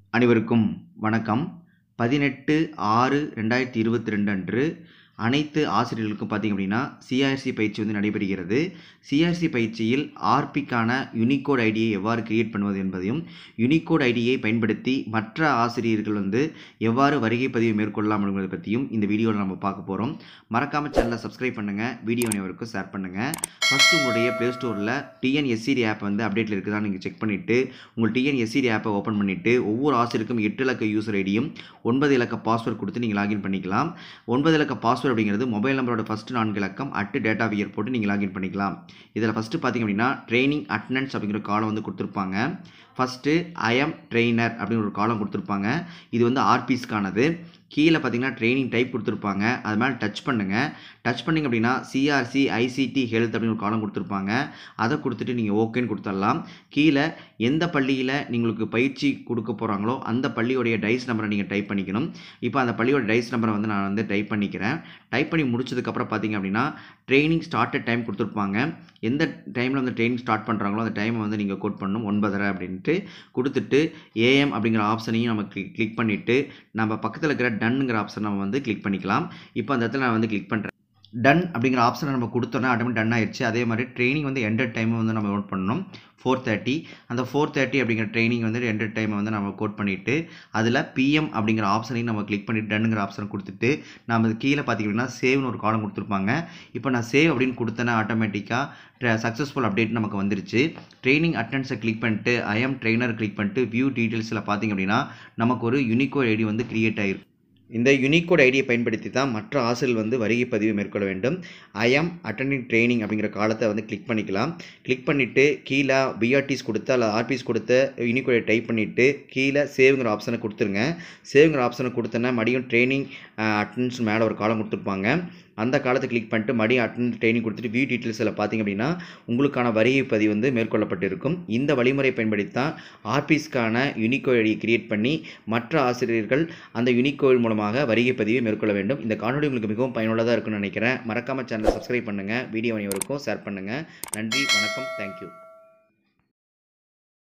அனைவருக்கும் வணக்கம் பதினெட்டு ஆறு ரெண்டாயிரத்தி இருபத்தி ரெண்டு அன்று அனைத்து ஆசிரியர்களுக்கும் பார்த்திங்க அப்படின்னா சிஆர்சி பயிற்சி வந்து நடைபெறுகிறது சிஆர்சி பயிற்சியில் ஆர்பிக்கான யூனிகோட் ஐடியை எவ்வாறு கிரியேட் பண்ணுவது என்பதையும் யூனிகோட் ஐடியை பயன்படுத்தி மற்ற ஆசிரியர்கள் வந்து எவ்வாறு வருகை பதிவு மேற்கொள்ளலாம் என்பதை பற்றியும் இந்த வீடியோவில் நம்ம பார்க்க போகிறோம் மறக்காமல் சேனலை சப்ஸ்கிரைப் பண்ணுங்கள் வீடியோ அனைவருக்கும் ஷேர் பண்ணுங்கள் ஃபஸ்ட்டு உங்களுடைய ப்ளே ஸ்டோரில் டிஎன்எஸ்சிடி ஆப் வந்து அப்டேட்டில் இருக்குதா நீங்கள் செக் பண்ணிவிட்டு உங்கள் டிஎன்எஸ்சிடி ஆப்பை ஓப்பன் பண்ணிவிட்டு ஒவ்வொரு ஆசிரியருக்கும் எட்டு இலக்க யூசர் ஐடியும் ஒன்பது இலக்க பாஸ்வேர்ட் கொடுத்து நீங்கள் லாகின் பண்ணிக்கலாம் ஒன்பது இலக்க பாஸ்வேர்ட் அப்படிங்கிறது மொபைல் நம்பரோட ஃபஸ்ட்டு நான்கு இலக்கம் அட்டு டேட்டா வியர் போட்டு நீங்கள் லாகின் பண்ணிக்கலாம் இதில் ஃபஸ்ட்டு பார்த்தீங்க அப்படின்னா ட்ரைனிங் அட்டனன்ஸ் அப்படிங்கிற காலம் வந்து கொடுத்துருப்பாங்க ஃபஸ்ட்டு ஐஎம் ட்ரெயினர் அப்படின்னு ஒரு காலம் கொடுத்துருப்பாங்க இது வந்து ஆர்பிஸ்க்கானது கீழே பார்த்தீங்கன்னா ட்ரைனிங் டைப் கொடுத்துருப்பாங்க அது மேலே டச் பண்ணுங்கள் டச் பண்ணிங்க அப்படின்னா சிஆர்சி ஐசிடி ஹெல்த் அப்படின்னு ஒரு காலம் கொடுத்துருப்பாங்க அதை கொடுத்துட்டு நீங்கள் ஓகேன்னு கொடுத்துடலாம் கீழே எந்த பள்ளியில் உங்களுக்கு பயிற்சி கொடுக்க போகிறாங்களோ அந்த பள்ளியோடைய டைஸ் நம்பரை நீங்கள் டைப் பண்ணிக்கணும் இப்போ அந்த பள்ளியோட டைஸ் நம்பரை வந்து நான் வந்து டைப் பண்ணிக்கிறேன் டைப் பண்ணி முடிச்சதுக்கப்புறம் பார்த்தீங்க அப்படின்னா ட்ரைனிங் ஸ்டார்டட் டைம் கொடுத்துருப்பாங்க எந்த டைமில் வந்து ட்ரைனிங் ஸ்டார்ட் பண்ணுறாங்களோ அந்த டைமை வந்து நீங்கள் கோட் பண்ணணும் ஒன்பதரை அப்படின்ட்டு கொடுத்துட்டு ஏஎம் அப்படிங்கிற ஆப்ஷனையும் நம்ம கிளிக் கிளிக் பண்ணிவிட்டு நம்ம பக்கத்தில் இருக்கிற டன்னுங்கிற ஆப்ஷன் நம்ம வந்து கிளிக் பண்ணிக்கலாம் இப்போ அந்த இடத்துல நான் வந்து கிளிக் பண்ணுறேன் டன் அப்படிங்கிற ஆப்ஷனை நம்ம கொடுத்தோன்னா ஆட்டோமேட்டிக் டன் ஆயிடுச்சு அதே மாதிரி ட்ரைனிங் வந்து எண்டட் டைமை வந்து நம்ம நோட் பண்ணணும் ஃபோர் தேர்ட்டி அந்த ஃபோர் தேர்ட்டி அப்படிங்கிற ட்ரைனிங் வந்து எண்டட் டைமை வந்து நம்ம கோட் பண்ணிவிட்டு அதில் பிஎம் அப்படிங்கிற ஆப்ஷனையும் நம்ம கிளிக் பண்ணிட்டு டன்னுங்கிற ஆப்ஷனை கொடுத்துட்டு நம்ம கீழே பார்த்திங்கன்னா சேவ்னு ஒரு காலம் கொடுத்துருப்பாங்க இப்போ நான் சேவ் அப்படின்னு கொடுத்தேன்னா ஆட்டோமேட்டிக்காக சக்ஸஸ்ஃபுல் அப்டேட் நமக்கு வந்துருச்சு ட்ரைனிங் அட்டன்ஸை கிளிக் பண்ணிட்டு ஐஎம் ட்ரெயினர் கிளிக் பண்ணிட்டு வியூ டீட்டெயில்ஸில் பார்த்திங்க அப்படின்னா நமக்கு ஒரு யூனிகோ ஐடி வந்து கிரியேட் ஆகிருக்கு இந்த யூனிகோட் ஐடியை பயன்படுத்தி தான் மற்ற ஆசிரியர் வந்து வருகை பதிவு மேற்கொள்ள வேண்டும் ஐஎம் அட்டெண்டிங் ட்ரைனிங் அப்படிங்கிற காலத்தை வந்து கிளிக் பண்ணிக்கலாம் கிளிக் பண்ணிவிட்டு கீழே பிஆர்டிஸ் கொடுத்த அல்லது ஆர்பிஸ் கொடுத்த யூனிகோடை டைப் பண்ணிவிட்டு கீழே சேவுங்கிற ஆப்ஷனை கொடுத்துருங்க சேவுங்கிற ஆப்ஷனை கொடுத்தோன்னா மறுபடியும் ட்ரைனிங் அட்டன்ஸ் மேலே ஒரு காலம் கொடுத்துருப்பாங்க அந்த காலத்தை கிளிக் பண்ணிட்டு மறுபடியும் அட்டன் ட்ரைனிங் கொடுத்துட்டு வியூ டீட்டெயில்ஸில் பார்த்தீங்க அப்படின்னா உங்களுக்கான வருகை பதிவு வந்து மேற்கொள்ளப்பட்டிருக்கும் இந்த வழிமுறை பயன்படுத்தி தான் ஆர்பிஸ்க்கான யூனிகோ ஐடியை கிரியேட் பண்ணி மற்ற ஆசிரியர்கள் அந்த யூனிகோ மூலமாக வருகை பதிவை மேற்கொள்ள வேண்டும் இந்த காணொலி உங்களுக்கு மிகவும் பயனுள்ளதாக இருக்கும்னு நினைக்கிறேன் மறக்காமல் சேனலை சப்ஸ்கிரைப் பண்ணுங்கள் வீடியோ அனைவருக்கும் ஷேர் பண்ணுங்கள் நன்றி வணக்கம் தேங்க்யூ